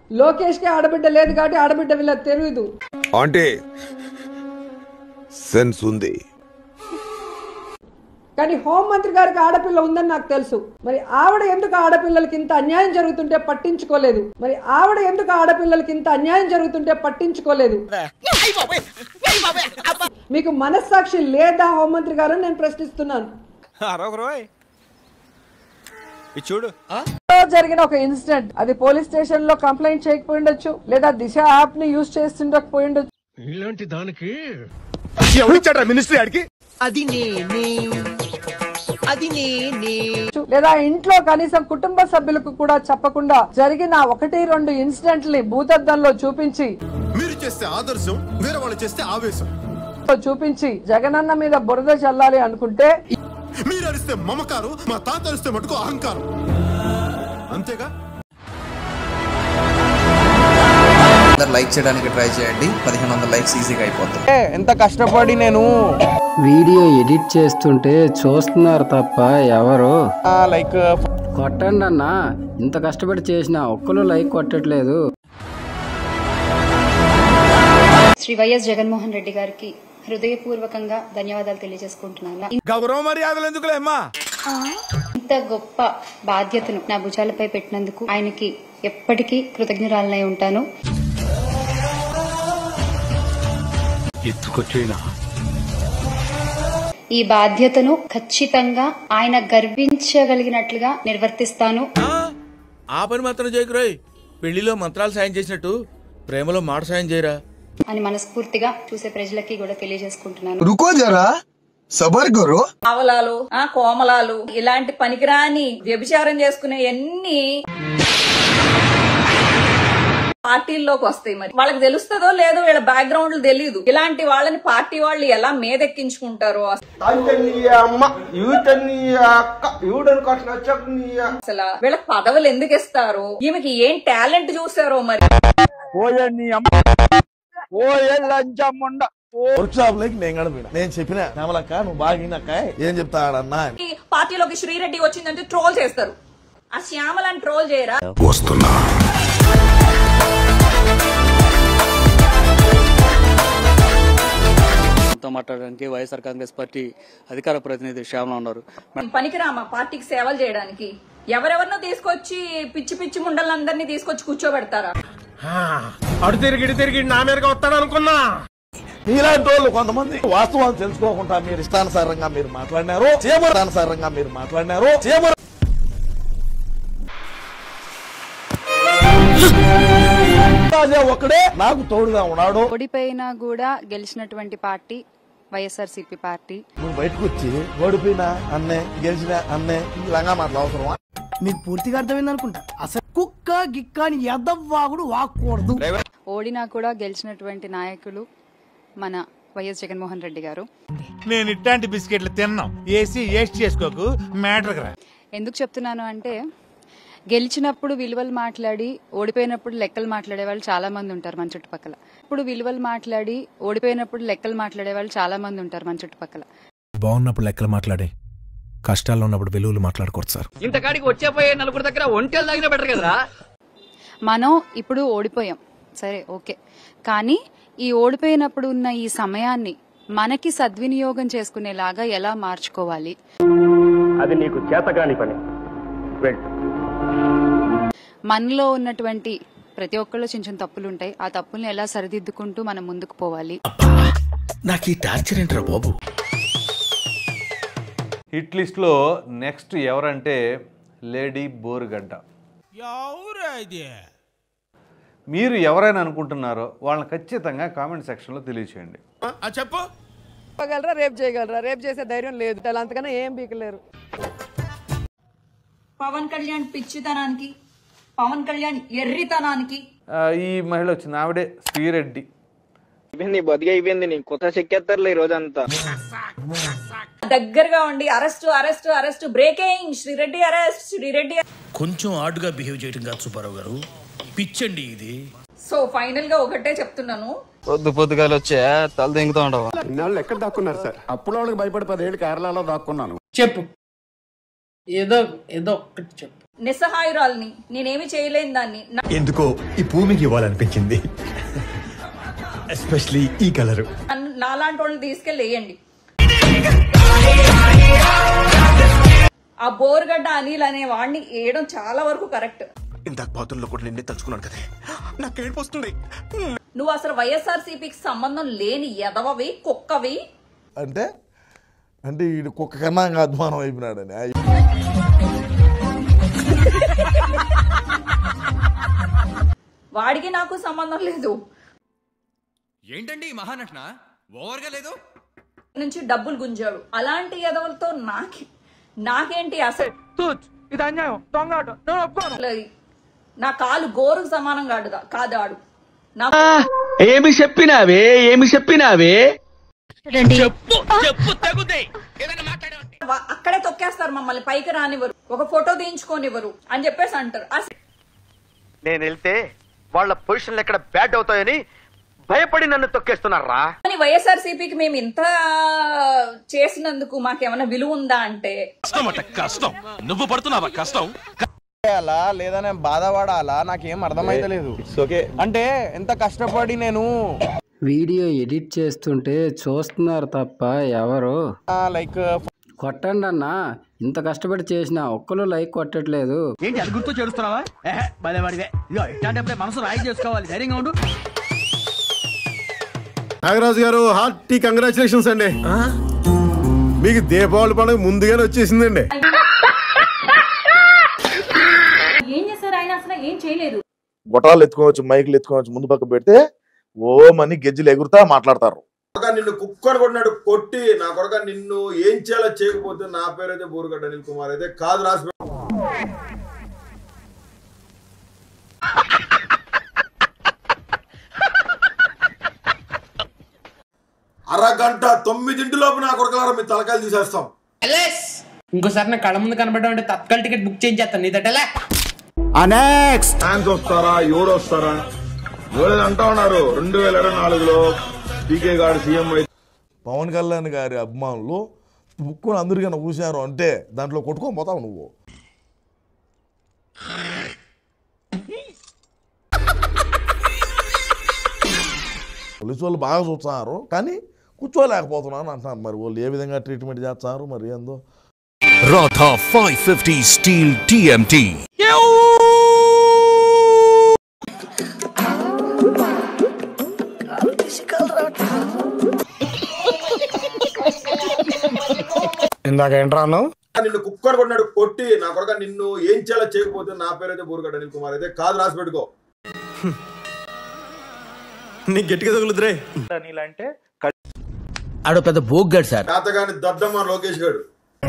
లోకేష్కి ఆడబిడ్డ లేదు కాబట్టి ఆడబిడ్డ వీళ్ళకి తెలియదు అంటే సెన్స్ ఉంది కానీ హోంమంత్రి గారికి ఆడపిల్ల ఉందని నాకు తెలుసు మరి ఆవిడ ఎందుకు ఆడపిల్లలకి ఇంత అన్యాయం జరుగుతుంటే పట్టించుకోలేదు మరి ఆవిడ ఎందుకు ఆడపిల్లలకి ఇంత అన్యాయం జరుగుతుంటే పట్టించుకోలేదు మీకు మనస్సాక్షి లేదా హోంమంత్రి గారు అని నేను ప్రశ్నిస్తున్నాను చూడు లో జరిగిన ఒక ఇన్సిడెంట్ అది పోలీస్ స్టేషన్ లో కంప్లైంట్ చేయకపోయి ఉండొచ్చు లేదా దిశ యాప్ ని యూజ్ చేస్తుండకపోయి ఉండొచ్చు ఇలాంటి దానికి ఎవరిచ్చాడ్రా మినిస్ట్రీ ఆడికి అది నేనే అది నేనే లేదా ఇంట్లో కనీసం కుటుంబ సభ్యులకు కూడా చెప్పకుండా జరిగిన ఒకటి రెండు ఇన్సిడెంట్ ని భూతద్దంలో చూపించి మీరు చేస్తే ఆదర్శం వేరే వాళ్ళు చేస్తే ఆవేశం చూపించి జగనన్న మీద బురద చల్లాలి అనుకుంటే మీరు అరిస్తే మమకారం మా తాత అరిస్తే మటుకు అహంకారం అంతేగా అందరు లైక్ చేయడానికి ట్రై చేయండి పదిహేను వందల లైక్స్ ఈజీగా అయిపోతుంది ఎంత కష్టపడి నేను వీడియో ఎడిట్ చేస్తుంటే చూస్తున్నారు తప్ప ఎవరు లైక్ కొట్టండి అన్న ఇంత కష్టపడి చేసిన ఒక్కరు లైక్ కొట్టట్లేదు శ్రీ వైఎస్ జగన్మోహన్ రెడ్డి గారికి హృదయపూర్వకంగా ధన్యవాదాలు తెలియజేసుకుంటున్నాను గౌరవ మర్యాదలు ఎందుకులే అమ్మా ఇంత గొప్ప బాధ్యతను నా భుజాలపై పెట్టినందుకు ఆయనకి ఎప్పటికీ కృతజ్ఞురాలనై ఉంటాను ఎత్తుకొచ్చేనా ఈ బాధ్యతను ఖచ్చితంగా ఆయన గర్వించగలిగినట్లుగా నిర్వర్తిస్తాను ఆ పని మాత్రం చేయకురాయ్ పెళ్లిలో మంత్రాలు సాయం చేసినట్టు ప్రేమలో మాట సాయం చేయరా అని మనస్ఫూర్తిగా చూసే ప్రజలకి కూడా తెలియజేసుకుంటున్నాను రుకో జరా సబర్ కరో ఆవలాలు ఆ కోమలాలు ఇలాంటి పనికిరాని వ్యభిచారం చేసుకునే ఎన్ని పార్టీల్లోకి వస్తాయి మరి వాళ్ళకి తెలుస్తుందో లేదో వీళ్ళ బ్యాక్గ్రౌండ్ తెలియదు ఇలాంటి వాళ్ళని పార్టీ వాళ్ళు ఎలా మీదెక్కించుకుంటారో అసలు వీళ్ళకి పదవులు ఎందుకు ఇస్తారు ఈమెకి ఏం టాలెంట్ చూసారో మరి వర్క్ షాప్ లోకి నేను గడిపిన నేను చెప్పిన కమలక్క నువ్వు బాగినక్క ఏం చెప్తాడన్నా ఈ పార్టీలోకి శ్రీరెడ్డి వచ్చిందంటే ట్రోల్ చేస్తారు ఆ శ్యామలని ట్రోల్ చేయరా వస్తున్నా తో మాట్లాడడానికి వైఎస్ఆర్ కాంగ్రెస్ పార్టీ అధికార ప్రతినిధి శ్యామల ఉన్నారు పనికిరామా పార్టీకి సేవలు చేయడానికి ఎవరెవరినో తీసుకొచ్చి పిచ్చి పిచ్చి ముండలందరినీ తీసుకొచ్చి కూర్చోబెడతారా అడు తిరిగి ఇటు తిరిగి నా మీదగా వస్తాడు అనుకున్నా ఇలాంటి వాళ్ళు కొంతమంది వాస్తవాలు తెలుసుకోకుండా మీరు ఇష్టానుసారంగా మీరు మాట్లాడినారు చేమర ఇష్టానుసారంగా మీరు మాట్లాడినారు చేమర రాజా ఒక్కడే నాకు తోడుగా ఉన్నాడు ఓడిపోయినా కూడా గెలిచినటువంటి పార్టీ వైఎస్ఆర్సీపీ పార్టీ నువ్వు బయటకు వచ్చి ఓడిపోయినా అన్నే గెలిచిన అన్నే ఇలాగా మాటలు అవసరమా మీకు పూర్తిగా అర్థమైంది అనుకుంటా అసలు కుక్క గిక్క అని ఎదవ్వాగుడు వాక్కూడదు ఓడినా కూడా గెలిచినటువంటి నాయకులు మన వైఎస్ జగన్మోహన్ రెడ్డి గారు నేను ఇట్లాంటి బిస్కెట్లు తిన్నాం ఏసీ వేస్ట్ చేసుకోకు మ్యాటర్ రా ఎందుకు చెప్తున్నాను అంటే గెలిచినప్పుడు విలువలు మాట్లాడి ఓడిపోయినప్పుడు లెక్కలు మాట్లాడే వాళ్ళు చాలా మంది ఉంటారు మన చుట్టుపక్కల ఇప్పుడు విలువలు మాట్లాడి ఓడిపోయినప్పుడు లెక్కలు మాట్లాడే వాళ్ళు చాలా మంది ఉంటారు మన చుట్టుపక్కల బాగున్నప్పుడు లెక్కలు మాట్లాడే కష్టాల్లో ఉన్నప్పుడు విలువలు మాట్లాడకూడదు సార్ ఇంతకాడికి వచ్చే పోయే నలుగురు దగ్గర ఒంటెలు తాగిన బెటర్ కదరా మనం ఇప్పుడు ఓడిపోయాం సరే ఓకే కానీ ఈ ఓడిపోయినప్పుడు ఉన్న ఈ సమయాన్ని మనకి సద్వినియోగం చేసుకునేలాగా ఎలా మార్చుకోవాలి అది నీకు చేతగాని పని వెళ్ళు మనలో ఉన్నటువంటి ప్రతి ఒక్కళ్ళు చిన్న చిన్న తప్పులు ఉంటాయి ఆ తప్పుల్ని ఎలా సరిదిద్దుకుంటూ మనం ముందుకు పోవాలి నాకు ఈ టార్చర్ ఏంట్రా బాబు హిట్ లిస్ట్లో నెక్స్ట్ ఎవరంటే లేడీ బోరుగడ్డ మీరు ఎవరైనా అనుకుంటున్నారో వాళ్ళని ఖచ్చితంగా కామెంట్ సెక్షన్లో తెలియచేయండి చెప్పు చెప్పగలరా రేపు చేయగలరా రేపు చేసే ధైర్యం లేదు వాళ్ళు అంతకన్నా ఏం పీకలేరు పవన్ కళ్యాణ్ పిచ్చితనానికి పవన్ కళ్యాణ్ ఎర్రితనానికి ఆ, ఈ మహిళ వచ్చింది ఆవిడే శ్రీరెడ్డి అయిపోయింది బతిగా అయిపోయింది నీకు కొత్త చెక్కేస్తారులే ఈ రోజంతా దగ్గరగా ఉండి arrest arrest arrest breaking Sri Reddy arrest Sri Reddy కొంచెం ఆడుగా బిహేవ్ చేయడం కాదు సుబ్బారావు గారు పిచ్చండి ఇది సో ఫైనల్ గా ఒకటే చెప్తున్నాను పొద్దు పొద్దుగాలు వచ్చే తల దింగుతూ ఉండవా ఇన్నాళ్ళు ఎక్కడ దాక్కున్నారు సార్ అప్పుడు వాళ్ళకి భయపడి పదేళ్ళు కేరళలో దాక్కున్నాను చెప్పు ఏదో ఏదో ఒక్కటి చెప్పు నిస్సహాయురాల్ని నేనేమి చేయలేని దాన్ని నా- ఎందుకో ఈ భూమికి ఇవ్వాలనిపించింది ఎస్పెషలీ ఈ కలరు నన్ను నాలాంటి వాళ్ళని తీసుకెళ్ళి వేయండి ఆ బోర్గడ్డ అనిల్ అనే వాడిని వేయడం చాలా వరకు కరెక్ట్ ఇందాక బాతుల్లో కూడా నిన్నే తలుచుకున్నాను కదే నాకు ఏడుపు వస్తుంది నువ్వు అసలు వైఎస్ఆర్సీపీకి సంబంధం లేని ఎదవవి కుక్కవి అంటే అంటే వీడు కుక్క కన్నా ఇంకా అధ్వానం అయిపోయినాడని అయ్ వాడికి నాకు సంబంధం లేదు ఏంటండి ఈ మహానటన ఓవర్గా లేదు నుంచి డబ్బులు గుంజాడు అలాంటి ఎదవలతో నాకి నాకేంటి అసలు ఇది అన్యాయం దొంగ లేదు. నా కాలు గోరుకు సమానం కాదు కాదు ఆడు నా ఏమి చెప్పినావే ఏమి చెప్పినావే వా- అక్కడే తొక్కేస్తారు మమ్మల్ని పైకి రానివ్వరు ఒక ఫోటో తీయించుకోనివ్వరు అని చెప్పేసి అంటారు అసలు నేను వెళ్తే వాళ్ళ పొజిషన్లు ఎక్కడ బ్యాడ్ అవుతాయని భయపడి నన్ను తొక్కేస్తున్నారా కానీ వైఎస్ఆర్సీపీకి మేము ఇంత చేసినందుకు మాకేమైనా విలువ ఉందా అంటే కష్టం అట కష్టం నువ్వు పడుతున్నావా కష్టం చేయాలా లేదా నేను బాధపడాలా నాకేం అర్థమైతలేదు ఓకే అంటే ఎంత కష్టపడి నేను వీడియో ఎడిట్ చేస్తుంటే చూస్తున్నారు తప్ప ఎవరు లైక్ కొట్టండి అన్న ఇంత కష్టపడి చేసిన ఒక్కరు లైక్ కొట్టట్లేదు ఏంటి అది గుర్తు చేస్తున్నావా భలే వాడివే ఇదిగో ఇట్లాంటప్పుడే మనసు రాయి చేసుకోవాలి ధైర్యంగా ఉండు నాగరాజు గారు హార్టీ కంగ్రాచులేషన్స్ అండి మీకు దీపావళి పండుగ ముందుగానే వచ్చేసిందండి ఏం చేశారు ఆయన అసలు ఏం చేయలేదు గొట్టాలు ఎత్తుకోవచ్చు మైకులు ఎత్తుకోవచ్చు ముందు పక్క పెడితే ఓ మని గెజ్జలు ఎగురుతా మాట్లాడతారు కొడక నిన్ను కుక్కని కొట్టినాడు కొట్టి నా కొడక నిన్ను ఏం చేయాలో చేయకపోతే నా పేరైతే బోరుగడ్డ అనిల్ కుమార్ అయితే కాదు రాసి పెట్టు. అరగంట తొమ్మిదింటిలోపు నా కొడకలారా మీ తలకాయలు తీసేస్తాం ఇంకోసారి నా కళ్ళ ముందు కనబడడం అంటే తత్కాల టికెట్ బుక్ చేయించేస్తాను నీ దట్టలే నెక్స్ట్ ఫ్యాన్స్ వస్తారా ఎవరు వస్తారా ఎవరు అంటా ఉన్నారు రెండు వేల ఇరవై నాలుగులో పీకే గారు సీఎం అయితే పవన్ కళ్యాణ్ గారి అభిమానులు బుక్కుని అందరికైనా చూశారు అంటే దాంట్లో కొట్టుకొని పోతావు నువ్వు పోలీసు వాళ్ళు బాగా చూస్తున్నారు కానీ కూర్చోలేకపోతున్నాను అంటున్నారు మరి వాళ్ళు ఏ విధంగా ట్రీట్మెంట్ చేస్తున్నారు మరి ఏందో Radha 550 Steel TMT. ఇందాక ఏంట్రా నిన్ను కుక్కని కొట్టినాడు కొట్టి నా కొడక నిన్ను ఏం చేయాలో చేయకపోతే నా పేరైతే బోరుగడ్డ అనిల్ కుమార్ అయితే కాదు రాసి పెట్టుకో నీకు గట్టిగా తగులుతురే అంటే ఆడు పెద్ద బోగ్గాడు సార్ తాతగాని దద్దమ్మ లోకేష్ గారు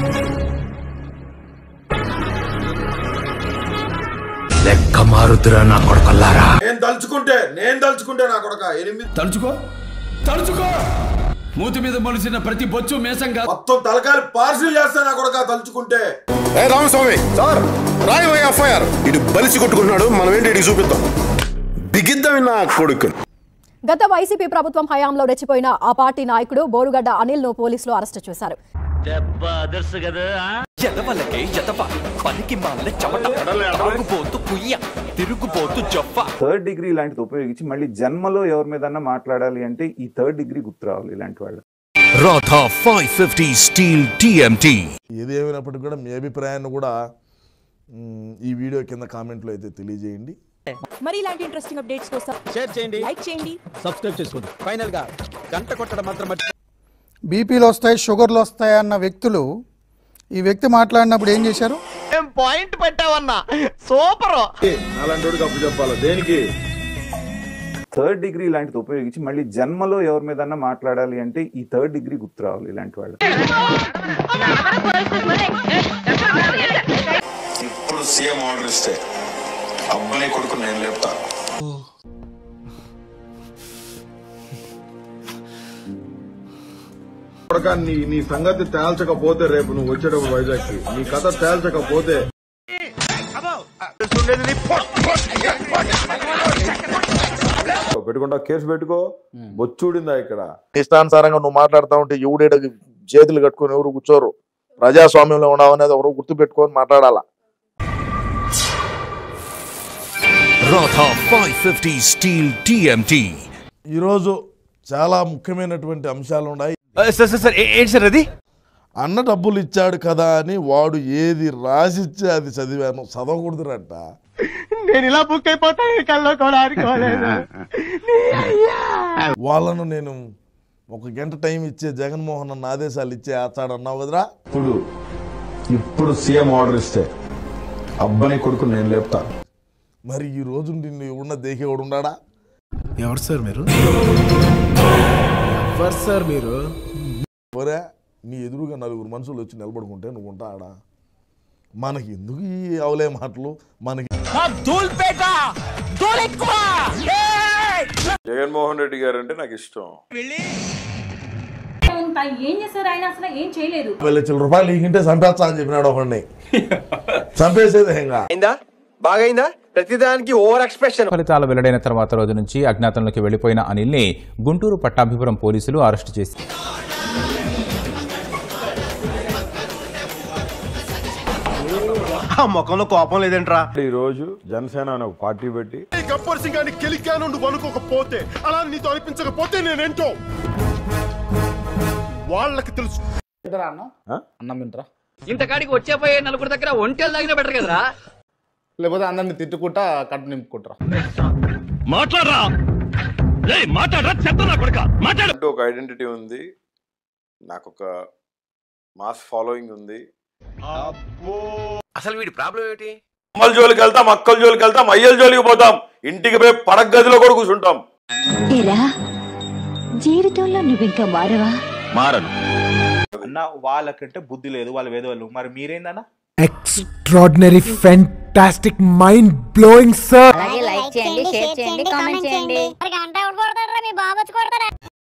లెక్క మారుతురా నా కొడకల్లారా నేను తలుచుకుంటే నేను తలుచుకుంటే నా కొడక ఎనిమిది తలుచుకో తలుచుకో మూతి మీద మొలిసిన ప్రతి బొచ్చు మేసం కాదు మొత్తం తలకాయలు పార్సిల్ చేస్తా నా కొడక తలుచుకుంటే ఏ రామస్వామి సార్ రాయమయ్య ఎఫ్ఐఆర్ ఇటు బలిసి కొట్టుకుంటున్నాడు మనం ఏంటి ఇటు చూపిద్దాం బిగిద్దాం నా కొడుకు గత వైసీపీ ప్రభుత్వం హయాంలో రెచ్చిపోయిన ఆ పార్టీ నాయకుడు బోరుగడ్డ అనిల్ ను పోలీసులు అరెస్టు చేశారు దెబ్బ అదర్సు కదా ఎదవలకే ఎదవ పనికి మాల చెమట తాగుబోతు కుయ్య తిరుగుబోతు జొప్ప థర్డ్ డిగ్రీ ఇలాంటిది ఉపయోగించి మళ్ళీ జన్మలో ఎవరి మీదన్నా మాట్లాడాలి అంటే ఈ థర్డ్ డిగ్రీ గుర్తు రావాలి ఇలాంటి వాళ్ళు Radha 550 Steel TMT. ఏది ఏమైనప్పటికీ కూడా మీ అభిప్రాయాన్ని కూడా మ్, ఈ వీడియో కింద కామెంట్లో అయితే తెలియజేయండి మరి ఇలాంటి ఇంట్రెస్టింగ్ అప్డేట్స్ కోసం షేర్ చేయండి లైక్ చేయండి సబ్స్క్రైబ్ చేసుకోండి ఫైనల్ గా గంట కొట్టడం మాత్రం మర్చి- బీపీలు వస్తాయి షుగర్లు వస్తాయి అన్న వ్యక్తులు ఈ వ్యక్తి మాట్లాడినప్పుడు ఏం చేశారు ఏం పాయింట్ పెట్టావన్నా సూపర్ అలాంటి అప్పు చెప్పాలి దేనికి థర్డ్ డిగ్రీ ఇలాంటిది ఉపయోగించి మళ్ళీ జన్మలో ఎవరి మీదన్నా మాట్లాడాలి అంటే ఈ థర్డ్ డిగ్రీ గుర్తు రావాలి ఇలాంటి వాళ్ళు ఇప్పుడు సీఎం ఆర్డర్ ఇస్తే అబ్బాయి కొడుకు నేను లేపుతా కొడక నీ నీ సంగతి తేల్చకపోతే రేపు నువ్వు వచ్చేటప్పుడు వైజాగ్ కి నీ కథ తేల్చకపోతే పెట్టుకుంటా కేసు పెట్టుకో బొచ్చుడిందా ఇక్కడ ఇష్టానుసారంగా నువ్వు మాట్లాడుతూ ఉంటే ఎవడేడ చేతులు కట్టుకొని ఎవరు కూర్చోరు ప్రజాస్వామ్యంలో ఉన్నావు అనేది ఎవరు గుర్తు పెట్టుకొని మాట్లాడాలా Radha 550 Steel TMT. ఈరోజు చాలా ముఖ్యమైనటువంటి అంశాలు ఉన్నాయి సార్ సార్ సార్ ఏంటి సార్ అది అన్న డబ్బులు ఇచ్చాడు కదా అని వాడు ఏది రాసిచ్చే అది చదివాను చదవకూడదురంట నేను ఇలా బుక్ అయిపోతాను కల్లో కూడా అనుకోలేదు వాళ్ళను నేను ఒక గంట టైం ఇచ్చే జగన్మోహన్ అన్న ఆదేశాలు ఇచ్చే ఆచాడు అన్నావు కదరా ఇప్పుడు ఇప్పుడు సీఎం ఆర్డర్ ఇస్తే అబ్బాయి కొడుకు నేను లేపుతాను మరి ఈ రోజు నిన్ను ఉన్న దేహేవాడు ఉన్నాడా ఎవరు సార్ మీరు ఎవరు సార్ మీరు ఒరే నీ ఎదురుగా నలుగురు మనుషులు వచ్చి నిలబడుకుంటే నువ్వు ఉంటా ఆడా మనకి ఎందుకు ఈ అవలే మాటలు మనకి జగన్మోహన్ రెడ్డి గారు అంటే నాకు ఇష్టం ఏం చేశారు ఆయన అసలు ఏం చేయలేదు యాభై లక్షల రూపాయలు ఈగింటే చంపేస్తా అని చెప్పినాడు ఒకడిని చంపేసేది ఇంకా అయిందా బాగైందా ప్రతిదానికి ఓవర్ ఎక్స్ప్రెషన్ ఫలితాలు వెల్లడైన తర్వాత రోజు నుంచి అజ్ఞాతంలోకి వెళ్లిపోయిన అనిల్ని గుంటూరు పట్టాభిపురం పోలీసులు అరెస్టు చేసి ఆ ముఖంలో కోపం లేదంట్రా ఈ రోజు జనసేన అనే ఒక పార్టీ పెట్టి ఈ గబ్బర్ సింగ్ అని కెలికాను నువ్వు అనుకోకపోతే అలా నీతో అనిపించకపోతే నేనేంటో వాళ్ళకి తెలుసు అన్నం తింటరా ఇంతకాడికి వచ్చే పోయే నలుగురు దగ్గర ఒంటెలు తాగినా బెటర్ కదరా లేకపోతే అందరిని తిట్టుకుంటా కట్టు నింపుకుంటారా మాట్లాడరా మాట్లాడరా చెప్తా కొడుక మాట్లాడు అంటూ ఒక ఐడెంటిటీ ఉంది నాకు ఒక మాస్ ఫాలోయింగ్ ఉంది అసలు వీడి ప్రాబ్లం ఏంటి అమ్మల జోలికి వెళ్తాం అక్కల జోలికి వెళ్తాం అయ్యల జోలికి పోతాం ఇంటికి పోయి పడక గదిలో కూడా కూర్చుంటాం ఏరా జీవితంలో నువ్వింకా మారవా మారను అన్న వాళ్ళకంటే బుద్ధి లేదు వాళ్ళు వేదవాళ్ళు మరి మీరేందన్నా extraordinary fantastic mind blowing sir like చేయండి షేర్ చేయండి కామెంట్ చేయండి